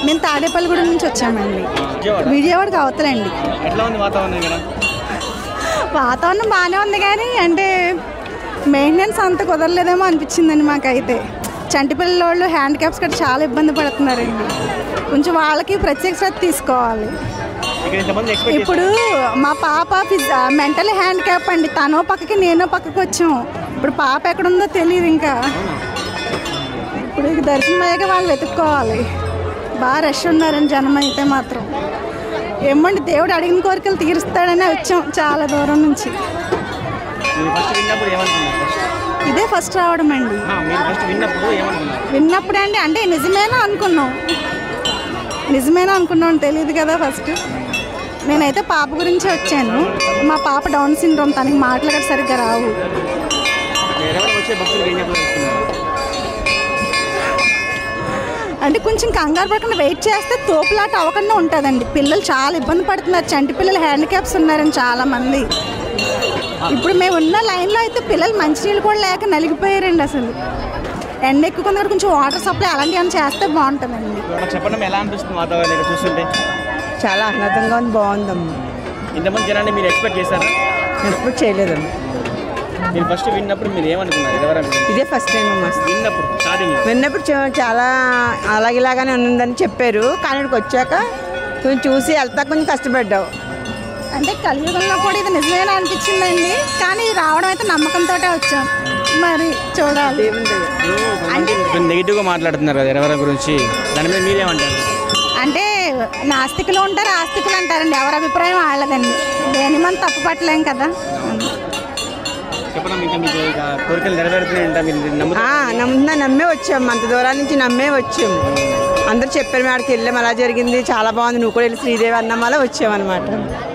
మేము తాడేపల్లిగూడెం నుంచి వచ్చామండి విజయవాడ విజయవాడకి అవతలండి ఎట్లా ఉంది వాతావరణం ఇక్కడ వాతావరణం బాగానే ఉంది కానీ అంటే మెయింటెనెన్స్ అంత కుదరలేదేమో అనిపించిందండి మాకైతే చంటి పిల్లలు హ్యాండ్ క్యాప్స్ కూడా చాలా ఇబ్బంది పడుతున్నారండి కొంచెం వాళ్ళకి ప్రత్యేక శ్రద్ధ తీసుకోవాలి ఇక్కడ ఇంతమంది ఎక్స్పెక్ట్ ఇప్పుడు మా పాప ఫిజ్ మెంటల్ హ్యాండ్ క్యాప్ అండి తనో పక్కకి నేనో పక్కకి వచ్చాం ఇప్పుడు పాప ఎక్కడుందో తెలియదు ఇంకా ఇప్పుడు ఇక దర్శనం అయ్యాక వాళ్ళు వెతుక్కోవాలి బాగా రష్ ఉన్నారని జనం అయితే మాత్రం ఏమండి దేవుడు అడిగిన కోరికలు తీరుస్తాడని వచ్చాం చాలా దూరం నుంచి మీరు ఫస్ట్ విన్నప్పుడు ఏమనుకున్నారు ఫస్ట్ ఇదే ఫస్ట్ రావడం అండి మీరు ఫస్ట్ విన్నప్పుడు ఏమనుకున్నారు విన్నప్పుడు అండి అంటే నిజమేనా అనుకున్నాం నిజమేనా అనుకున్నాం తెలియదు కదా ఫస్ట్ నేనైతే పాప గురించి వచ్చాను మా పాప డౌన్ సిండ్రోమ్ తనకి మాటలు కూడా సరిగ్గా రావు ఎవరైనా వచ్చే భక్తులకు ఏం చెప్పదలుచుకున్నారు అంటే కొంచెం కంగారు పడకుండా వెయిట్ చేస్తే తోపులాట అవ్వకుండా ఉంటుందండి పిల్లలు చాలా ఇబ్బంది పడుతున్నారు చంటి పిల్లలు హ్యాండిక్యాప్స్ ఉన్నారని చాలా మంది ఇప్పుడు మేము ఉన్న లైన్లో అయితే పిల్లలు మంచినీళ్ళు కూడా లేక నలిగిపోయారండి అసలు ఎండ ఎక్కువ కొందరు కొంచెం వాటర్ సప్లై అలాంటివి ఏమైనా చేస్తే బాగుంటుందండి మాకు చెప్పండి ఎలా అనిపిస్తుంది వాతావరణం ఇక్కడ చూస్తుంటే చాలా ఆహ్లాదంగా ఉంది బాగుందమ్మా ఇంతమంది జనాన్ని మీరు ఎక్స్పెక్ట్ చేశారా ఎప్పుడు చేయలేదమ్మా మీరు ఫస్ట్ విన్నప్పుడు మీరు ఏమనుకున్నారు ఎవరైనా ఇదే ఫస్ట్ టైం అమ్మా విన్నప్పుడు స్టార్టింగ్ విన్నప్పుడు చా- చాలా అలాగిలాగానే ఉందని చెప్పారు కానీ ఇక్కడికి వచ్చాక కొంచెం చూసి వెళ్తా కొంచెం కష్టపడ్డావు అంటే కలియుగంలో కూడా ఇది నిజమేనా అనిపించిందండి కానీ రావడం అయితే నమ్మకంతో వచ్చాం మరి చూడాలి దేవుని దయ. నెగిటివ్గా మాట్లాడుతున్నారు కదా ఎవరి గురించి దాని మీద మీరేమంటారు అంటే నాస్తికులు ఉంటారు ఆస్తికులు అంటారండి ఎవరి అభిప్రాయం వాళ్ళదండి దేని మనం తప్పు పట్టలేం కదా చెప్పడం ఇంకా మీకు ఇక కోరికలు నెరవేరుతున్నాయంట మీరు నమ్ముతారు ఆ, నమ్ముతున్నా నమ్మే వచ్చాము అంత దూరం నుంచి నమ్మే వచ్చాము అందరూ చెప్పారు మేడకి వెళ్ళాం అలా జరిగింది చాలా బాగుంది నువ్వు కూడా వెళ్ళి శ్రీదేవి అన్నమాల వచ్చామన్నమాట